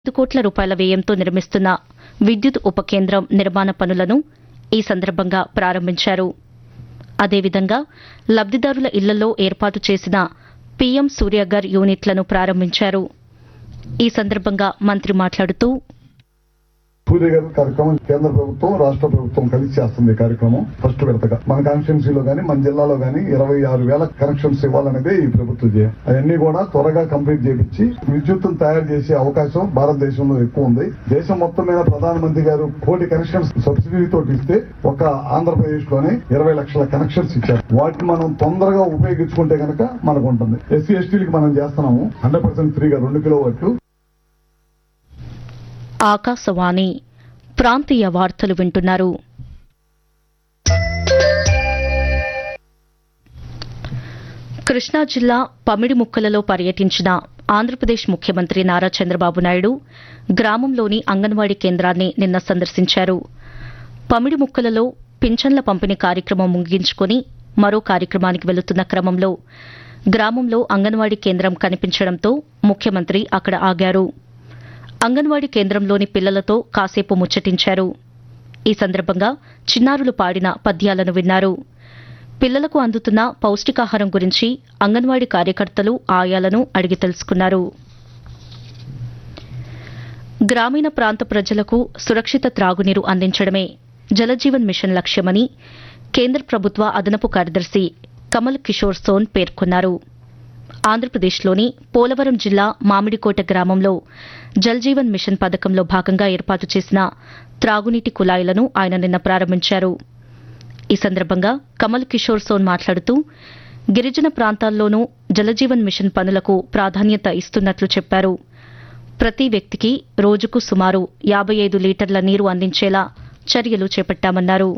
ఐదు కోట్ల రూపాయల వ్యయంతో నిర్మిస్తున్న విద్యుత్ ఉప కేంద్రం నిర్మాణ పనులను ఈ సందర్భంగా ప్రారంభించారు అదేవిధంగా లబ్దిదారుల ఇళ్లలో ఏర్పాటు చేసిన పీఎం సూర్యగర్ యూనిట్లను ప్రారంభించారు ఈ సందర్భంగా మంత్రి మాట్లాడుతూ సూర్య గారి కార్యక్రమం కేంద్ర ప్రభుత్వం రాష్ట్ర ప్రభుత్వం కలిసి చేస్తుంది ఈ కార్యక్రమం ఫస్ట్ విడతగా మన కాన్స్టిట్యున్సీలో గానీ మన జిల్లాలో గానీ ఇరవై ఆరు వేల కనెక్షన్స్ ఇవ్వాలనేదే ఈ ప్రభుత్వ ధ్యేయం అవన్నీ కూడా త్వరగా కంప్లీట్ చేపించి విద్యుత్తును తయారు చేసే అవకాశం భారతదేశంలో ఎక్కువ ఉంది దేశం మొత్తం మీద ప్రధానమంత్రి గారు కోటి కనెక్షన్స్ సబ్సిడీ తోటి ఇస్తే ఒక ఆంధ్రప్రదేశ్ లోనే ఇరవై లక్షల కనెక్షన్స్ ఇచ్చారు వాటిని మనం తొందరగా ఉపయోగించుకుంటే కనుక మనకు ఉంటుంది ఎస్సీ ఎస్టీలకి మనం చేస్తున్నాము హండ్రెడ్ పర్సెంట్ ఫ్రీగా రెండు కిలో వరకు ఆకాశవాణి ప్రాంతీయ వార్తలు వింటున్నారు కృష్ణా జిల్లా పమిడిముక్కలలో పర్యటించిన ఆంధ్రప్రదేశ్ ముఖ్యమంత్రి నారా చంద్రబాబు నాయుడు గ్రామంలోని అంగన్వాడీ కేంద్రాన్ని నిన్న సందర్శించారు పమిడిముక్కలలో పింఛన్ల పంపిణీ కార్యక్రమం ముగించుకొని మరో కార్యక్రమానికి వెళుతున్న క్రమంలో గ్రామంలో అంగన్వాడీ కేంద్రం కనిపించడంతో ముఖ్యమంత్రి అక్కడ ఆగారు అంగన్వాడీ కేంద్రంలోని పిల్లలతో కాసేపు ముచ్చటించారు ఈ సందర్భంగా చిన్నారులు పాడిన పద్యాలను విన్నారు పిల్లలకు అందుతున్న పౌష్టికాహారం గురించి అంగన్వాడీ కార్యకర్తలు ఆయాలను అడిగి తెలుసుకున్నారు గ్రామీణ ప్రాంత ప్రజలకు సురక్షిత త్రాగునీరు అందించడమే జలజీవన్ మిషన్ లక్ష్యమని కేంద్ర ప్రభుత్వ అదనపు కార్యదర్శి కమల్ కిషోర్ సోన్ పేర్కొన్నారు ఆంధ్రప్రదేశ్లోని పోలవరం జిల్లా మామిడికోట గ్రామంలో జల్జీవన్ మిషన్ పథకంలో భాగంగా ఏర్పాటు చేసిన త్రాగునీటి కుళాయిలను ఆయన నిన్న ప్రారంభించారు ఈ సందర్భంగా కమల్ కిషోర్ సోన్ మాట్లాడుతూ గిరిజన ప్రాంతాల్లోనూ జలజీవన్ మిషన్ పనులకు ప్రాధాన్యత ఇస్తున్నట్లు చెప్పారు ప్రతి వ్యక్తికి రోజుకు సుమారు యాబై ఐదు లీటర్ల నీరు అందించేలా చర్యలు చేపట్టామన్నారు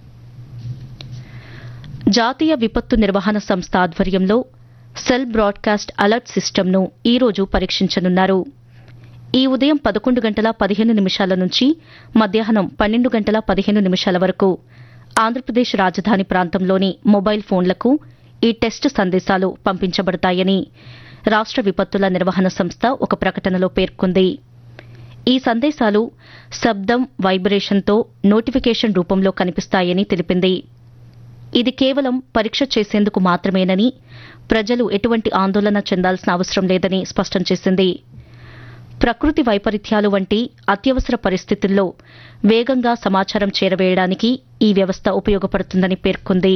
జాతీయ విపత్తు నిర్వహణ సంస్థ ఆధ్వర్యంలో సెల్ బ్రాడ్కాస్ట్ అలర్ట్ సిస్టమ్ను ఈ రోజు పరీక్షించనున్నారు ఈ ఉదయం పదకొండు గంటల పదిహేను నిమిషాల నుంచి మధ్యాహ్నం పన్నెండు గంటల పదిహేను నిమిషాల వరకు ఆంధ్రప్రదేశ్ రాజధాని ప్రాంతంలోని మొబైల్ ఫోన్లకు ఈ టెస్ట్ సందేశాలు పంపించబడతాయని రాష్ట విపత్తుల నిర్వహణ సంస్థ ఒక ప్రకటనలో పేర్కొంది ఈ సందేశాలు శబ్దం వైబ్రేషన్తో నోటిఫికేషన్ రూపంలో కనిపిస్తాయని తెలిపింది ఇది కేవలం పరీక్ష చేసేందుకు మాత్రమేనని ప్రజలు ఎటువంటి ఆందోళన చెందాల్సిన అవసరం లేదని స్పష్టం చేసింది ప్రకృతి వైపరీత్యాలు వంటి అత్యవసర పరిస్థితుల్లో వేగంగా సమాచారం చేరవేయడానికి ఈ వ్యవస్థ ఉపయోగపడుతుందని పేర్కొంది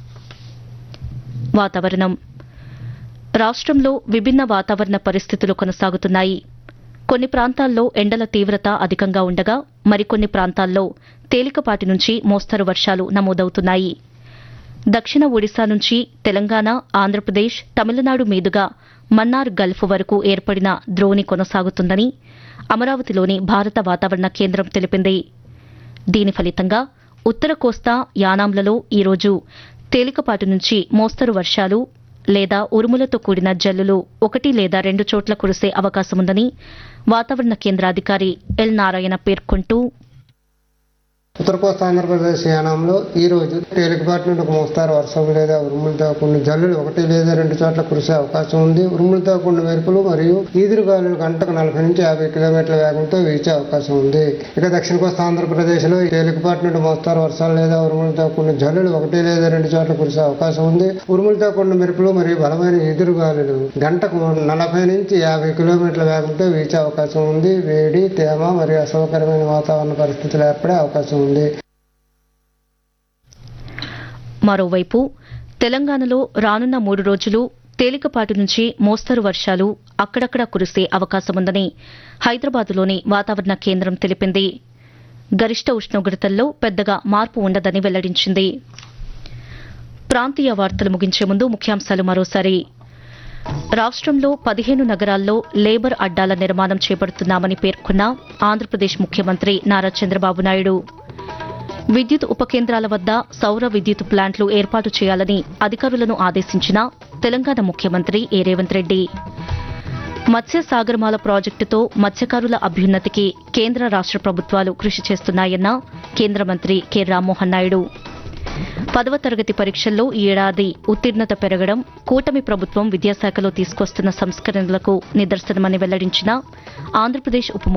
వాతావరణం రాష్ట్రంలో విభిన్న వాతావరణ పరిస్థితులు కొనసాగుతున్నాయి కొన్ని ప్రాంతాల్లో ఎండల తీవ్రత అధికంగా ఉండగా మరికొన్ని ప్రాంతాల్లో తేలికపాటి నుంచి మోస్తరు వర్షాలు నమోదవుతున్నాయి దక్షిణ ఒడిశా నుంచి తెలంగాణ ఆంధ్రప్రదేశ్ తమిళనాడు మీదుగా మన్నార్ గల్ఫ్ వరకు ఏర్పడిన ద్రోణి కొనసాగుతుందని అమరావతిలోని భారత వాతావరణ కేంద్రం తెలిపింది దీని ఫలితంగా ఉత్తర కోస్తా యానాంలలో ఈరోజు తేలికపాటి నుంచి మోస్తరు వర్షాలు లేదా ఉరుములతో కూడిన జల్లులు ఒకటి లేదా రెండు చోట్ల కురిసే అవకాశముందని వాతావరణ కేంద్రాధికారి ఎల్ నారాయణ పేర్కొంటూ ఉత్తర కోస్తా ఆంధ్రప్రదేశ్ యానంలో ఈ రోజు తేలికపాటి నుండి ఒక మోస్తారు వర్షం లేదా ఉరుములతో కూడిన జల్లులు ఒకటి లేదా రెండు చోట్ల కురిసే అవకాశం ఉంది ఉరుములతో కూడిన మెరుపులు మరియు ఈదురు గాలులు గంటకు నలభై నుంచి యాభై కిలోమీటర్ల వేగంతో వీచే అవకాశం ఉంది ఇక దక్షిణ కోస్తా ఆంధ్రప్రదేశ్ లో తేలికపాటి నుండి మోస్తారు వర్షాలు లేదా ఉరుములతో కూడిన జల్లులు ఒకటి లేదా రెండు చోట్ల కురిసే అవకాశం ఉంది ఉరుములతో కూడిన మెరుపులు మరియు బలమైన ఈదురు గాలులు గంటకు నలభై నుంచి యాభై కిలోమీటర్ల వేగంతో వీచే అవకాశం ఉంది వేడి తేమ మరియు అసౌకర్యమైన వాతావరణ పరిస్థితులు ఏర్పడే అవకాశం ఉంది మరోవైపు తెలంగాణలో రానున్న మూడు రోజులు తేలికపాటి నుంచి మోస్తరు వర్షాలు అక్కడక్కడా కురిసే అవకాశముందని హైదరాబాద్లోని వాతావరణ కేంద్రం తెలిపింది గరిష్ట ఉష్ణోగ్రతల్లో పెద్దగా మార్పు ఉండదని వెల్లడించింది ప్రాంతీయ వార్తలు ముగించే ముందు ముఖ్యాంశాలు మరోసారి రాష్ట్రంలో పదిహేను నగరాల్లో లేబర్ అడ్డాల నిర్మాణం చేపడుతున్నామని పేర్కొన్న ఆంధ్రప్రదేశ్ ముఖ్యమంత్రి నారా చంద్రబాబు నాయుడు విద్యుత్ ఉపకేంద్రాల వద్ద సౌర విద్యుత్ ప్లాంట్లు ఏర్పాటు చేయాలని అధికారులను ఆదేశించిన తెలంగాణ ముఖ్యమంత్రి ఏ రేవంత్ రెడ్డి మత్స్య సాగరమాల ప్రాజెక్టుతో మత్స్యకారుల అభ్యున్నతికి కేంద్ర రాష్ట ప్రభుత్వాలు కృషి చేస్తున్నాయన్న కేంద్ర మంత్రి కె రామ్మోహన్ నాయుడు పదవ తరగతి పరీక్షల్లో ఈ ఏడాది ఉత్తీర్ణత పెరగడం కూటమి ప్రభుత్వం విద్యాశాఖలో తీసుకొస్తున్న సంస్కరణలకు నిదర్శనమని వెల్లడించిన ఆంధ్రప్రదేశ్ ఉప